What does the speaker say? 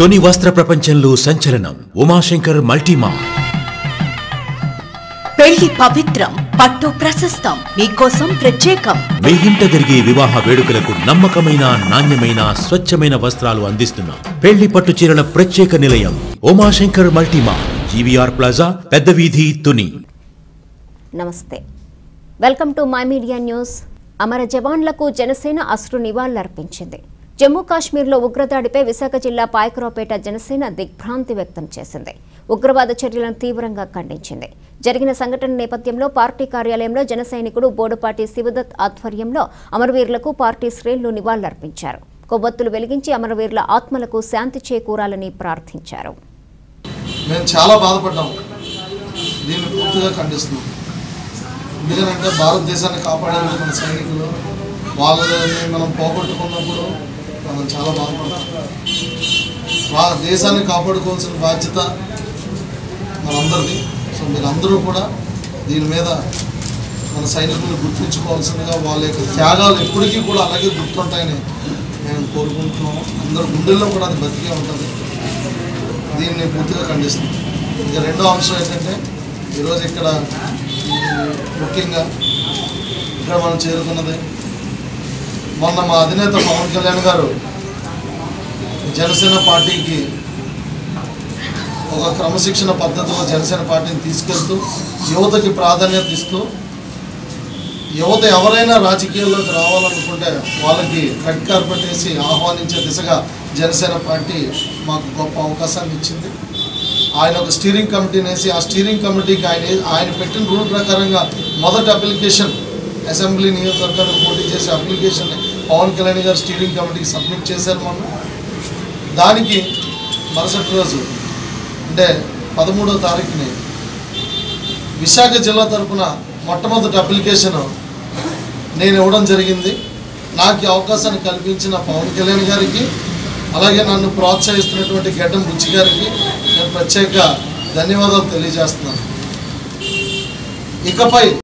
తొని వస్త్ర ప్రపంచంలో సంచలనం ఉమాశంకర్ మల్టీమా పెళ్లి పవిత్రం పట్టు ప్రశస్తం మీకోసం ప్రత్యేకం మీ ఇంట జరిగే వివాహ వేడుకలకు నమ్మకమైన నాణ్యమైన స్వచ్ఛమైన వస్త్రాలు అందిస్తున్నాం పెళ్లి పట్టు చీరల ప్రత్యేక నిలయం ఉమాశంకర్ మల్టీమా జీవీఆర్ ప్లాజా పెద్ద వీధి తుని నమస్తే welcome to my media news అమర జవాన్లకు జనసేన అశ్రు నివాళులర్పించింది జమ్మూ కాశ్మీర్లో ఉగ్రదాడిపై విశాఖ జిల్లా పాయకరావుపేట జనసేన దిగ్భ్రాంతి వ్యక్తం చేసింది ఉగ్రవాద చర్యలను తీవ్రంగా ఖండించింది జరిగిన సంఘటన నేపథ్యంలో పార్టీ కార్యాలయంలో జన సైనికుడు బోడుపాటి శివదత్ ఆధ్వర్యంలో అమరవీరులకు పార్టీ శ్రేణులు నివాళులర్పించారు కొవ్వొత్తులు వెలిగించి అమరవీరుల ఆత్మలకు శాంతి చేకూరాలని ప్రార్థించారు మేము చాలా బాధపడ్డాం దీన్ని పూర్తిగా ఖండిస్తున్నాం ఎందుకంటే భారతదేశాన్ని కాపాడేది మన సైనికులు వాళ్ళని మనం పోగొట్టుకున్నప్పుడు మనం చాలా బాధపడతాం వా దేశాన్ని కాపాడుకోవాల్సిన బాధ్యత మనందరిది సో మీరందరూ కూడా దీని మీద మన సైనికులను గుర్తుంచుకోవాల్సిందిగా వాళ్ళ యొక్క త్యాగాలు ఎప్పటికీ కూడా అలాగే గుర్తుంటాయని మేము కోరుకుంటున్నాము అందరి గుండెల్లో కూడా అది బతికే ఉంటుంది దీన్ని పూర్తిగా ఖండిస్తుంది ఇక రెండో అంశం ఏంటంటే ఈరోజు ఇక్కడ ఈ ముఖ్యంగా ఇక్కడ మనం చేరుకున్నది మొన్న మా అధినేత పవన్ కళ్యాణ్ గారు జనసేన పార్టీకి ఒక క్రమశిక్షణ పద్ధతిలో జనసేన పార్టీని తీసుకెళ్తూ యువతకి ప్రాధాన్యత ఇస్తూ యువత ఎవరైనా రాజకీయాల్లోకి రావాలనుకుంటే వాళ్ళకి రెడ్ కార్పెట్ వేసి ఆహ్వానించే దిశగా జనసేన పార్టీ మాకు గొప్ప అవకాశాన్ని ఇచ్చింది ఆయన ఒక స్టీరింగ్ కమిటీని వేసి ఆ స్టీరింగ్ కమిటీకి ఆయన ఆయన పెట్టిన రూల్ ప్రకారంగా మొదటి అప్లికేషన్ అసెంబ్లీ నియోజకవర్గానికి పోటీ చేసే అప్లికేషన్ పవన్ కళ్యాణ్ గారు స్టీరింగ్ కమిటీకి సబ్మిట్ చేశారు మొన్న దానికి మరుసటి రోజు అంటే పదమూడవ తారీఖుని విశాఖ జిల్లా తరపున మొట్టమొదటి అప్లికేషన్ నేను ఇవ్వడం జరిగింది నాకు ఈ అవకాశాన్ని కల్పించిన పవన్ కళ్యాణ్ గారికి అలాగే నన్ను ప్రోత్సహిస్తున్నటువంటి గడ్డం బుచ్చి గారికి నేను ప్రత్యేక ధన్యవాదాలు తెలియజేస్తున్నాను ఇకపై